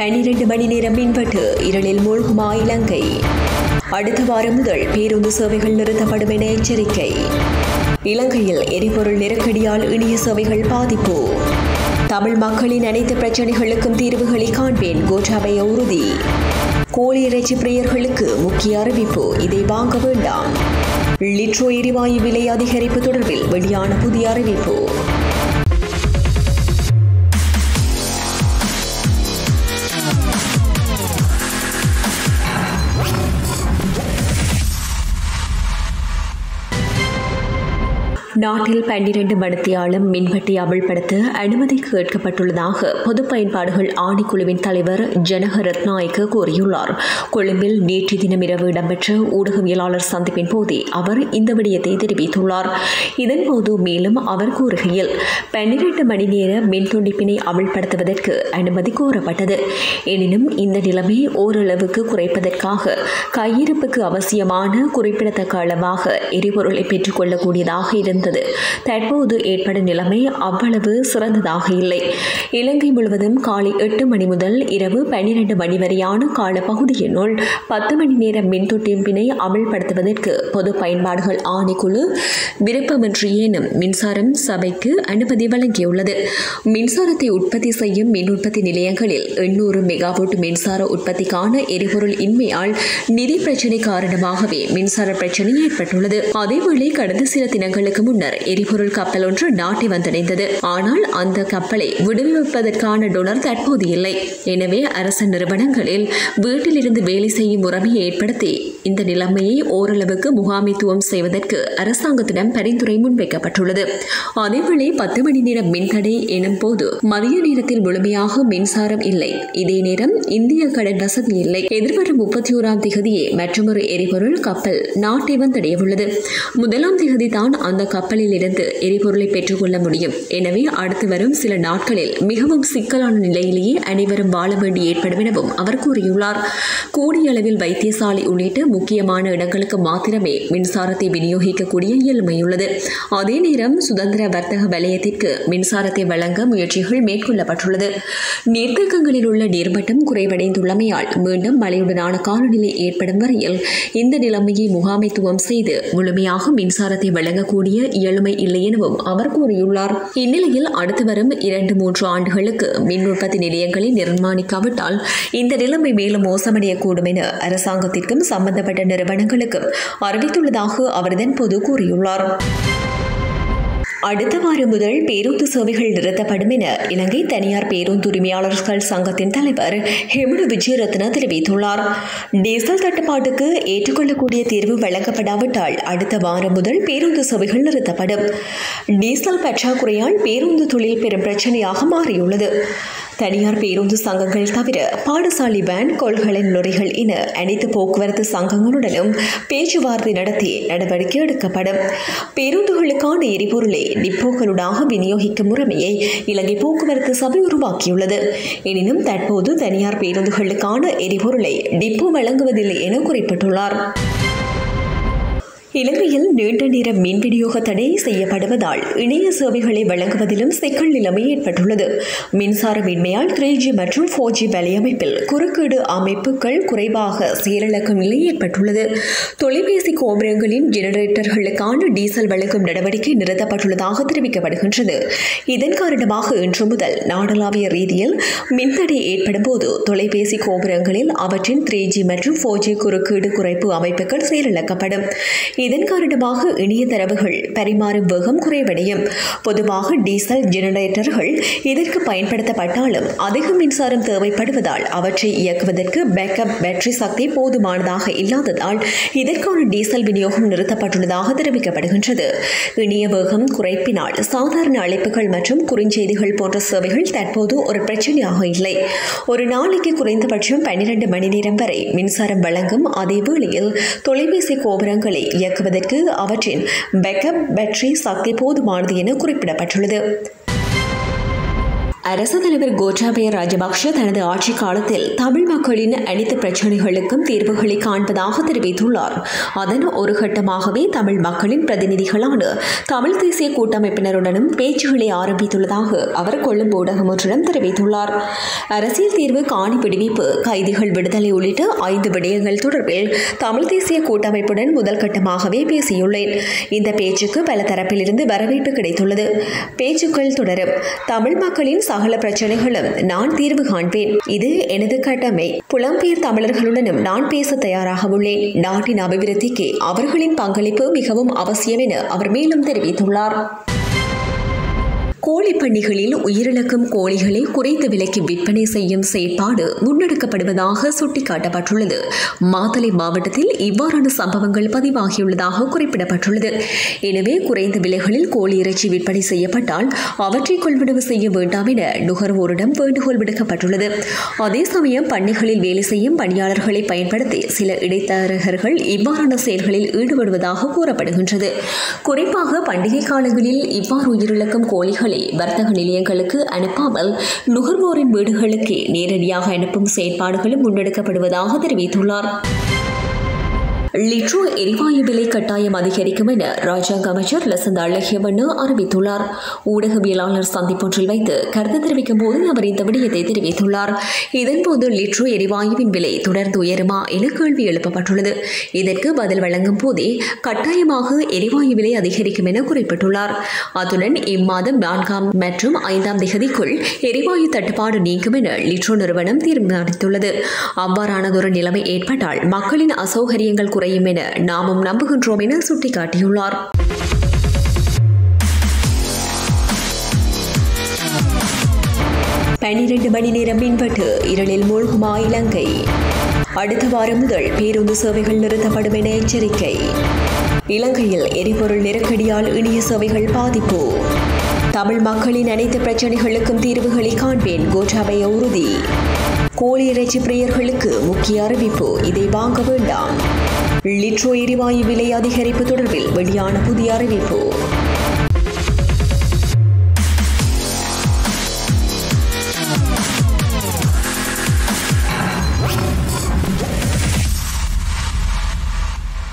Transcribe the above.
பன்னிரண்டு மணி நேரம் மின்வெட்டு இருளில் மூழ்குமா இலங்கை அடுத்த வாரம் முதல் பேருந்து சேவைகள் நிறுத்தப்படும் என எச்சரிக்கை இலங்கையில் எரிபொருள் நெருக்கடியால் இணைய சேவைகள் பாதிப்பு தமிழ் மக்களின் அனைத்து பிரச்சனைகளுக்கும் தீர்வுகளை காண்பேன் கோட்டாபய உறுதி கோழி இறைச்சி பிரியர்களுக்கு முக்கிய அறிவிப்பு இதை வாங்க வேண்டாம் லிட்ரோ எரிவாயு விலை அதிகரிப்பு தொடர்பில் வெளியான புதிய அறிவிப்பு நாட்டில் பன்னிரண்டு மணித்தியாலும் மின்வெட்டை அமல்படுத்த அனுமதி கேட்கப்பட்டுள்ளதாக பொது பயன்பாடுகள் ஆணைக்குழுவின் தலைவர் ஜனக ரத்நாயக்க கூறியுள்ளார் கொழும்பில் நேற்று தினம் இரவு இடம்பெற்ற ஊடகவியலாளர் சந்திப்பின் போதே அவர் இந்த விடயத்தை தெரிவித்துள்ளார் இதன்போது மேலும் அவர் கூறுகையில் பன்னிரண்டு மணி நேர மின் துண்டிப்பினை அமல்படுத்துவதற்கு அனுமதி கோரப்பட்டது எனினும் இந்த நிலைமை ஓரளவுக்கு குறைப்பதற்காக கையிருப்புக்கு அவசியமான குறிப்பிடத்தக்க அளவாக எரிபொருளை பெற்றுக்கொள்ளக்கூடியதாக இருந்தது தற்போது ஏற்படும் நிலைமை அவ்வளவு சிறந்ததாக இல்லை இலங்கை முழுவதும் காலை எட்டு மணி முதல் இரவு பன்னிரண்டு மணி வரையான கால பகுதியினுள் பத்து மணி நேர மின் துண்டிப்பினை அமல்படுத்துவதற்கு பொது பயன்பாடுகள் ஆணைக்குழு விருப்பமின்றியேனும் மின்சாரம் சபைக்கு அனுமதி வழங்கியுள்ளது மின்சாரத்தை உற்பத்தி செய்யும் மின் உற்பத்தி நிலையங்களில் எண்ணூறு மெகாவாட் மின்சார உற்பத்திக்கான எரிபொருள் இன்மையால் நிதி பிரச்சினை காரணமாகவே மின்சார பிரச்சினை ஏற்பட்டுள்ளது அதேவேளை கடந்த சில தினங்களுக்கு முன்னர் எரிபொருள் கப்பல் ஒன்று நாட்டை வந்தடைந்தது ஆனால் அந்த கப்பலை விடுவிப்பதற்கான டொனர் தற்போது இல்லை எனவே அரசு நிறுவனங்களில் வீட்டிலிருந்து வேலை செய்யும் முறைமையை ஏற்படுத்தி இந்த நிலைமையை ஓரளவுக்கு முகாமைத்துவம் செய்வதற்கு அரசாங்கத்திடம் பரிந்துரை முன்வைக்கப்பட்டுள்ளது அதேவேளை பத்து மணி நேரம் மின்தடை எனும் போது மதிய நேரத்தில் முழுமையாக மின்சாரம் இல்லை இதே நேரம் இந்திய கடன் வசதி இல்லை எதிர்வரும் முப்பத்தி ஓராம் திகதியே மற்றொரு எரிபொருள் கப்பல் நாட்டை வந்தடைய உள்ளது முதலாம் திகதி தான் அந்த கப்பலில் இருந்து எரிபொருளை பெற்றுக்கொள்ள முடியும் எனவே அடுத்து வரும் சில நாட்களில் மிகவும் சிக்கலான நிலையிலேயே அனைவரும் வாழ வேண்டி ஏற்படும் எனவும் அவர் கூறியுள்ளார் கூடிய அளவில் வைத்தியசாலை உள்ளிட்ட முக்கியமான இடங்களுக்கு மாத்திரமே மின்சாரத்தை விநியோகிக்கக்கூடிய இயலுமையுள்ளது அதே நேரம் சுதந்திர வர்த்தக வலயத்திற்கு மின்சாரத்தை வழங்க முயற்சிகள் மேற்கொள்ளப்பட்டுள்ளது நீர்த்தேக்கங்களில் உள்ள நீர்மட்டம் குறைவடைந்துள்ளமையால் மீண்டும் மழையுடனான காலநிலை ஏற்படும் வரையில் இந்த நிலைமையை முகாமைத்துவம் செய்து முழுமையாக மின்சாரத்தை வழங்கக்கூடிய இயலுமை இல்லை எனவும் அவர் கூறியுள்ளார் இந்நிலையில் அடுத்து வரும் இரண்டு மூன்று ஆண்டுகளுக்கு மின் உற்பத்தி நிலையங்களை நிர்மாணிக்காவிட்டால் இந்த நிலைமை மேலும் மோசமடையக்கூடும் என அரசாங்கத்திற்கும் சம்பந்தப்பட்ட நிறுவனங்களுக்கும் அறிவித்துள்ளதாக அவர் இதன்போது கூறியுள்ளார் அடுத்த வாரம் முதல் பேருந்து சேவைகள் நிறுத்தப்படும் என இலங்கை தனியார் பேருந்து உரிமையாளர்கள் சங்கத்தின் தலைவர் ஹெமுடு விஜயரத்ன தெரிவித்துள்ளார் டீசல் தட்டுப்பாட்டுக்கு ஏற்றுக்கொள்ளக்கூடிய தீர்வு வழங்கப்படாவிட்டால் அடுத்த வாரம் முதல் பேருந்து சேவைகள் நிறுத்தப்படும் டீசல் பற்றாக்குறையால் பேருந்து தொழில் பெரும் பிரச்சனையாக மாறியுள்ளது தனியார் பேருந்து சங்கங்கள் தவிர பாடசாலை வேன் கொள்கலன் லொரிகள் என அனைத்து போக்குவரத்து சங்கங்களுடனும் பேச்சுவார்த்தை நடத்தி நடவடிக்கை எடுக்கப்படும் பேருந்துகளுக்கான எரிபொருளை டிப்போக்களுடாக விநியோகிக்கும் முறைமையை இலங்கை போக்குவரத்து சபை உருவாக்கியுள்ளது எனினும் தற்போது தனியார் பேருந்துகளுக்கான எரிபொருளை டிப்போ வழங்குவதில்லை என குறிப்பிட்டுள்ளார் இலங்கையில் நீண்ட நேர மின் விநியோக தடை செய்யப்படுவதால் இணைய சேவைகளை வழங்குவதிலும் சிக்கல் நிலைமை ஏற்பட்டுள்ளது மின்சாரமின்மையால் த்ரீ ஜி மற்றும் ஃபோர் ஜி வலையமைப்பில் குறுக்கீடு அமைப்புகள் குறைவாக செயலிழக்கும் நிலை ஏற்பட்டுள்ளது தொலைபேசி கோபுரங்களின் ஜெனரேட்டர்களுக்கான டீசல் வழங்கும் நடவடிக்கை நிறுத்தப்பட்டுள்ளதாக தெரிவிக்கப்படுகின்றது இதன் காரணமாக இன்று முதல் நாடளாவிய ரீதியில் மின்தடை ஏற்படும் போது தொலைபேசி கோபுரங்களில் அவற்றின் த்ரீ ஜி மற்றும் ஃபோர் ஜி குறுக்கீடு குறைப்பு அமைப்புகள் செயலிழக்கப்படும் இதன் காரணமாக இணைய தரவுகள் பரிமாறும் வேகம் குறைவடையும் பொதுவாக டீசல் ஜெனரேட்டர்கள் இதற்கு பயன்படுத்தப்பட்டாலும் அதிக மின்சாரம் தேவைப்படுவதால் அவற்றை இயக்குவதற்கு பேக்கப் பேட்டரி சக்தி போதுமானதாக இல்லாததால் இதற்கான டீசல் விநியோகம் நிறுத்தப்பட்டுள்ளதாக தெரிவிக்கப்படுகின்றது இணைய வேகம் குறைப்பினால் சாதாரண அழைப்புகள் மற்றும் குறுஞ்செய்திகள் போன்ற சேவைகள் தற்போது ஒரு பிரச்சனையாக இல்லை ஒரு நாளைக்கு குறைந்தபட்சம் பன்னிரண்டு மணி நேரம் வரை மின்சாரம் வழங்கும் அதே வேளையில் தொலைபேசி கோபுரங்களை இயக்குவதற்கு அவற்றின் பேக்கப் பேட்டரி சக்தி போதுமானது என குறிப்பிடப்பட்டுள்ளது அரசு தலைவர் கோட்டாபய ராஜபக்ஷ தனது ஆட்சி காலத்தில் தமிழ் மக்களின் அனைத்து பிரச்சினைகளுக்கும் தீர்வுகளை காண்பதாக தெரிவித்துள்ளார் அதன் ஒரு கட்டமாகவே தமிழ் மக்களின் பிரதிநிதிகளான தமிழ் தேசிய கூட்டமைப்பினருடனும் பேச்சுகளை ஆரம்பித்துள்ளதாக அவர் கொழும்பு ஊடகம் ஒன்றிடம் தெரிவித்துள்ளார் அரசியல் தீர்வு காணி விடுவிப்பு கைதிகள் விடுதலை உள்ளிட்ட ஐந்து விடயங்கள் தொடர்பில் தமிழ் தேசிய கூட்டமைப்புடன் முதல் கட்டமாகவே பேசியுள்ளேன் இந்த பேச்சுக்கு பல தரப்பிலிருந்து வரவேற்பு கிடைத்துள்ளது பேச்சுக்கள் தொடரும் தமிழ் மக்களின் சகல பிரச்சனைகளும் நான் தீர்வு காண்பேன் இது எனது கடமை புலம்பெயர் தமிழர்களுடனும் நான் பேச தயாராக உள்ளேன் நாட்டின் அபிவிருத்திக்கு அவர்களின் பங்களிப்பு மிகவும் அவசியம் என அவர் மேலும் தெரிவித்துள்ளார் கோழி பண்ணைகளில் உயிரிழக்கும் கோழிகளை குறைந்த விலைக்கு விற்பனை செய்யும் செயற்பாடு முன்னெடுக்கப்படுவதாக சுட்டிக்காட்டப்பட்டுள்ளது மாத்தளை மாவட்டத்தில் இவ்வாறான சம்பவங்கள் பதிவாகியுள்ளதாக குறிப்பிடப்பட்டுள்ளது எனவே குறைந்த விலைகளில் கோழி இறைச்சி விற்பனை செய்யப்பட்டால் அவற்றை கொள்வனவு செய்ய வேண்டாம் என நுகர்வோரிடம் வேண்டுகோள் விடுக்கப்பட்டுள்ளது அதே சமயம் பண்ணைகளில் வேலை செய்யும் பணியாளர்களை பயன்படுத்தி சில இடைத்தரகர்கள் இவ்வாறான செயல்களில் ஈடுபடுவதாக கூறப்படுகின்றது குறிப்பாக பண்டிகை காலங்களில் இவ்வாறு உயிரிழக்கும் கோழிகள் பொருட்களை வர்த்தக நிலையங்களுக்கு அனுப்பாமல் நுகர்வோரின் வீடுகளுக்கு நேரடியாக அனுப்பும் செயற்பாடுகளும் முன்னெடுக்கப்படுவதாக தெரிவித்துள்ளார் லிட்ரோ எரிவாயு விலை கட்டாயம் அதிகரிக்கும் என ராஜாங்க அமைச்சர் லசந்த அழகியவண்ணு அறிவித்துள்ளார் ஊடகவியலாளர் சந்திப்பொன்றில் வைத்து கருத்து தெரிவிக்கும் போது அவர் இந்த விடயத்தை தெரிவித்துள்ளார் இதன்போது லிட்ரோ எரிவாயுவின் விலை தொடர்ந்து உயருமா என கேள்வி எழுப்பப்பட்டுள்ளது இதற்கு பதில் வழங்கும் போதே கட்டாயமாக எரிவாயு விலை அதிகரிக்கும் என குறிப்பிட்டுள்ளார் அத்துடன் இம்மாதம் நான்காம் மற்றும் ஐந்தாம் திகதிக்குள் எரிவாயு தட்டுப்பாடு நீங்கும் என லிட்ரோ நிறுவனம் தீர்மானித்துள்ளது அவ்வாறானதொரு நிலைமை ஏற்பட்டால் மக்களின் அசௌகரியங்கள் குறையும் என நாமும் நம்புகின்றோம் என சுட்டிக்காட்டியுள்ளார் பனிரெண்டு மணி நேரம் மின்வெட்டு இருளில் மூழ்குமா இலங்கை அடுத்த வாரம் முதல் பேருந்து சேவைகள் நிறுத்தப்படும் என எச்சரிக்கை இலங்கையில் எரிபொருள் நெருக்கடியால் இணைய சேவைகள் பாதிப்பு தமிழ் மக்களின் அனைத்து பிரச்சனைகளுக்கும் தீர்வுகளை காண்பேன் கோட்டாபய உறுதி கோழி இறைச்சி பிரியர்களுக்கு முக்கிய அறிவிப்பு இதை வாங்க வேண்டாம் லிட்ரோ எரிவாயு விலை அதிகரிப்பு தொடர்பில் வெளியான புதிய அறிவிப்பு